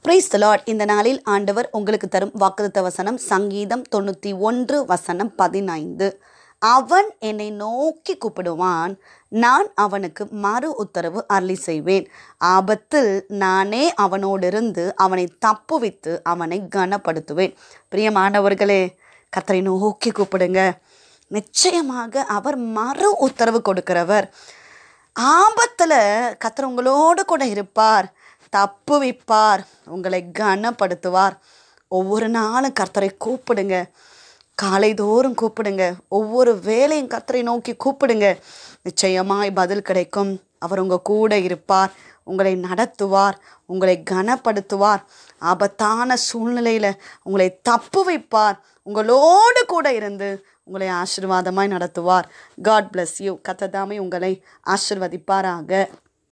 price Lord இந்த நாளில் ஆண்டவர் உங்களுக்கு தரும் வாக்குத்த வசனம் சங்கீதம் தொண்ணூற்றி ஒன்று வசனம் பதினைந்து அவன் என்னை நோக்கி கூப்பிடுவான் நான் அவனுக்கு மறு உத்தரவு அருளி செய்வேன் ஆபத்தில் நானே அவனோடிருந்து அவனை தப்புவித்து அவனை கனப்படுத்துவேன் பிரியமானவர்களே கத்தரை நோக்கி கூப்பிடுங்க நிச்சயமாக அவர் மறு உத்தரவு கொடுக்கிறவர் ஆபத்தில் கத்தர் உங்களோடு கூட இருப்பார் தப்புவிப்பார் உங்களை கனப்படுத்துவார் ஒவ்வொரு நாளும் கர்த்தரை கூப்பிடுங்க காலைதோறும் கூப்பிடுங்க ஒவ்வொரு வேலையும் கர்த்தரை நோக்கி கூப்பிடுங்க நிச்சயமாய் பதில் கிடைக்கும் அவர் உங்கள் கூட இருப்பார் உங்களை நடத்துவார் உங்களை கனப்படுத்துவார் ஆபத்தான சூழ்நிலையில் உங்களை தப்பு வைப்பார் உங்களோடு கூட இருந்து உங்களை ஆசீர்வாதமாய் நடத்துவார் காட் bless யூ கத்ததாமே உங்களை ஆசிர்வதிப்பாராக